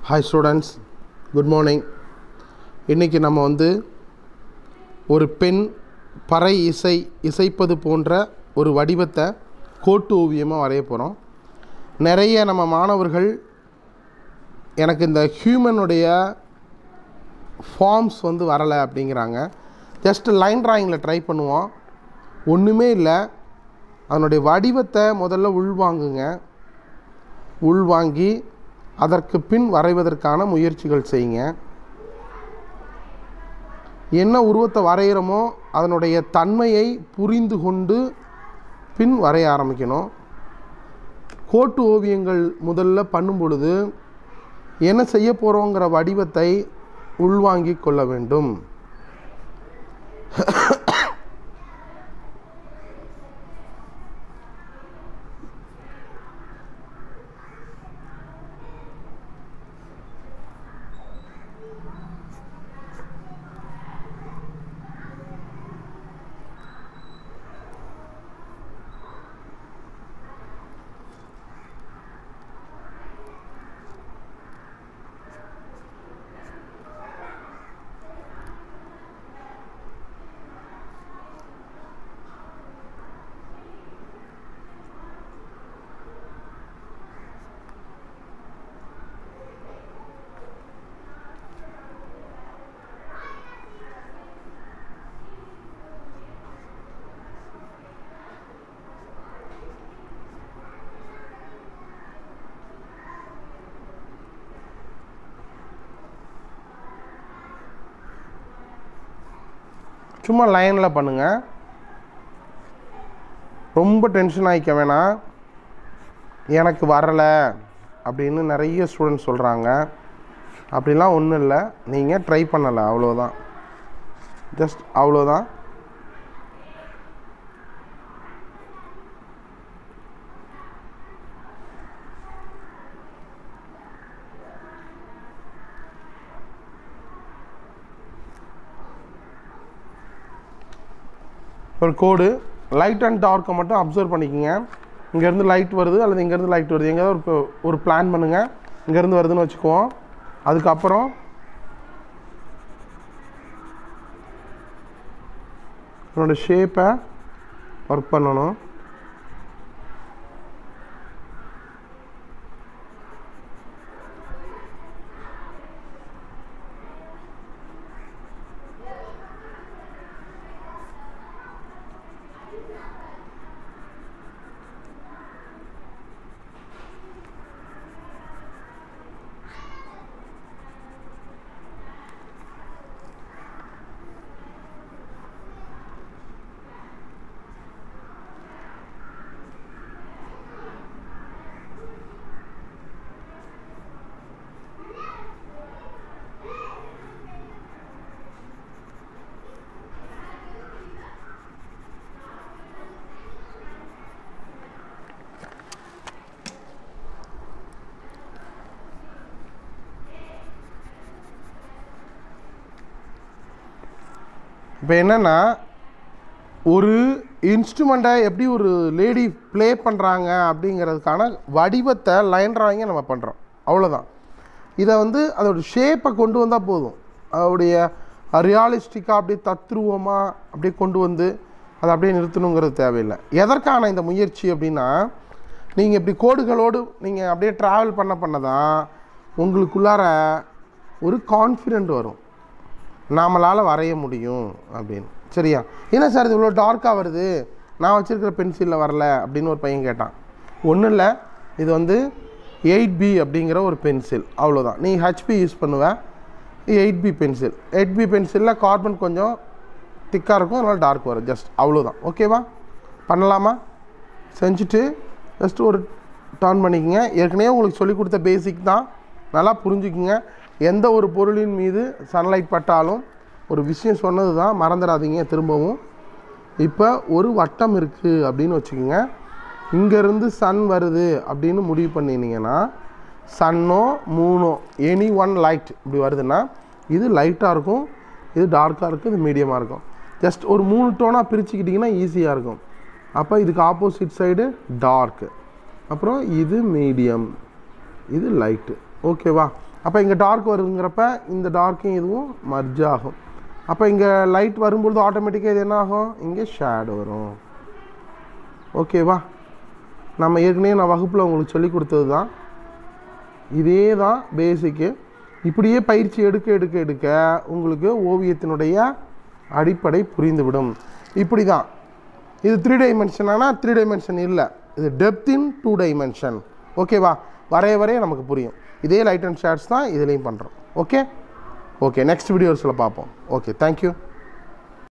hi students good morning இன்றைக்கி நம்ம வந்து ஒரு பெண் பறை இசை இசைப்பது போன்ற ஒரு வடிவத்தை கோட்டு ஓவியமாக வரைய போகிறோம் நிறைய நம்ம மாணவர்கள் எனக்கு இந்த ஹியூமனுடைய ஃபார்ம்ஸ் வந்து வரலை அப்படிங்கிறாங்க ஜஸ்ட் லைன் ட்ராயிங்கில் ட்ரை பண்ணுவோம் ஒன்றுமே இல்லை அதனுடைய வடிவத்தை முதல்ல உள்வாங்குங்க உள்வாங்கி அதற்கு பின் வரைவதற்கான முயற்சிகள் செய்யுங்க என்ன உருவத்தை வரைகிறோமோ அதனுடைய தன்மையை புரிந்து கொண்டு பின் வரைய ஆரம்பிக்கணும் கோட்டு ஓவியங்கள் முதல்ல பண்ணும் பொழுது என்ன செய்ய போகிறோங்கிற வடிவத்தை உள்வாங்கிக் கொள்ள வேண்டும் சும்மா லைனில் பண்ணுங்கள் ரொம்ப டென்ஷன் ஆகிக்க வேணாம் எனக்கு வரலை அப்படின்னு நிறைய ஸ்டூடெண்ட்ஸ் சொல்கிறாங்க அப்படிலாம் ஒன்றும் இல்லை நீங்கள் ட்ரை பண்ணலை அவ்வளோதான் ஜஸ்ட் அவ்வளோதான் ஒரு கோடு லைட் அண்ட் டார்க்கை மட்டும் அப்சர்வ் பண்ணிக்கோங்க இங்கேருந்து லைட் வருது அல்லது இங்கேருந்து லைட் வருது எங்கேயாவது ஒரு ஒரு பிளான் பண்ணுங்கள் இங்கேருந்து வருதுன்னு வச்சுக்குவோம் அதுக்கப்புறம் என்னோடய ஷேப்பை ஒர்க் பண்ணணும் இப்போ என்னென்னா ஒரு இன்ஸ்ட்ருமெண்ட்டை எப்படி ஒரு லேடி ப்ளே பண்ணுறாங்க அப்படிங்கிறதுக்கான வடிவத்தை லைன் ட்ராயிங்கை நம்ம பண்ணுறோம் அவ்வளோதான் இதை வந்து அதோட ஷேப்பை கொண்டு வந்தால் போதும் அதோடைய ரியாலிஸ்டிக்காக அப்படியே தத்ரூபமாக அப்படியே கொண்டு வந்து அதை அப்படியே நிறுத்தணுங்கிறது தேவையில்லை எதற்கான இந்த முயற்சி அப்படின்னா நீங்கள் இப்படி கோடுகளோடு நீங்கள் அப்படியே ட்ராவல் பண்ண பண்ண தான் உங்களுக்குள்ளார ஒரு கான்ஃபிடென்ட் வரும் நம்மளால் வரைய முடியும் அப்படின்னு சரியா என்ன சார் இது இவ்வளோ டார்க்காக வருது நான் வச்சுருக்கிற பென்சிலில் வரல அப்படின்னு ஒரு பையன் கேட்டான் ஒன்றும் இல்லை இது வந்து எயிட் பி அப்படிங்கிற ஒரு பென்சில் அவ்வளோதான் நீ ஹெச்பி யூஸ் பண்ணுவேன் eight B pencil eight B பென்சிலில் கார்பன் கொஞ்சம் திக்காக இருக்கும் அதனால் டார்க் வரும் ஜஸ்ட் அவ்வளோதான் ஓகேவா பண்ணலாமா செஞ்சுட்டு ஜஸ்ட் ஒரு டர்ன் பண்ணிக்கோங்க ஏற்கனவே உங்களுக்கு சொல்லிக் கொடுத்த பேசிக் தான் நல்லா புரிஞ்சுக்குங்க எந்த ஒரு பொருளின் மீது சன்லைட் பட்டாலும் ஒரு விஷயம் சொன்னது தான் மறந்துடாதீங்க திரும்பவும் இப்போ ஒரு வட்டம் இருக்குது அப்படின்னு வச்சுக்கோங்க இங்கேருந்து சன் வருது அப்படின்னு முடிவு பண்ணினீங்கன்னா சன்னோ மூணோ எனி ஒன் லைட் இப்படி வருதுன்னா இது லைட்டாக இருக்கும் இது டார்க்காக இருக்கும் இது மீடியமாக இருக்கும் ஜஸ்ட் ஒரு மூணு டோனாக பிரிச்சுக்கிட்டிங்கன்னா ஈஸியாக இருக்கும் அப்போ இதுக்கு ஆப்போசிட் சைடு டார்க்கு அப்புறம் இது மீடியம் இது லைட்டு ஓகேவா அப்போ இங்கே டார்க் வருங்கிறப்ப இந்த டார்க்கும் இதுவும் மர்ஜ் ஆகும் அப்போ இங்கே லைட் வரும்பொழுது ஆட்டோமேட்டிக்காக இது என்ன ஆகும் இங்கே ஷேடோ வரும் ஓகேவா நம்ம ஏற்கனவே நான் வகுப்பில் உங்களுக்கு சொல்லி கொடுத்தது தான் இதே தான் பேசிக்கு இப்படியே பயிற்சி எடுக்க எடுக்க எடுக்க உங்களுக்கு ஓவியத்தினுடைய அடிப்படை புரிந்துவிடும் இப்படி தான் இது த்ரீ டைமென்ஷனானா த்ரீ டைமென்ஷன் இல்லை இது டெப்த் இன் டூ டைமென்ஷன் ஓகேவா வரைய வரைய நமக்கு புரியும் இதே லைட் அண்ட் ஷேட்ஸ் தான் இதுலேயும் பண்ணுறோம் ஓகே ஓகே நெக்ஸ்ட் வீடியோஸில் பார்ப்போம் ஓகே தேங்க்யூ